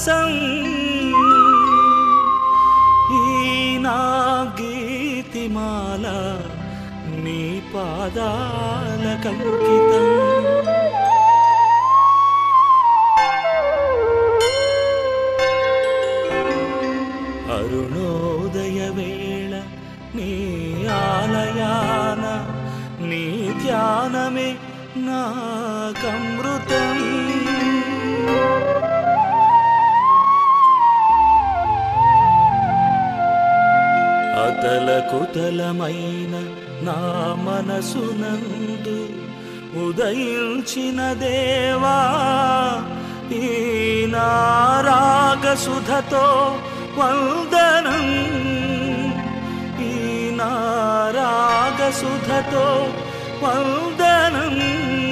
పరవశం ఈ నా గీతిమాల నీ పాదాల కంకితం అరుణోదయ వేళ నీ ఆలయాన నీ ధ్యానమే నాకమృతం అతల కుతలమైన నా మనసునందు ఉదయించిన దేవా ఈ నారాగసుధతో వందనం ఈ నారాగసుధతో వందనం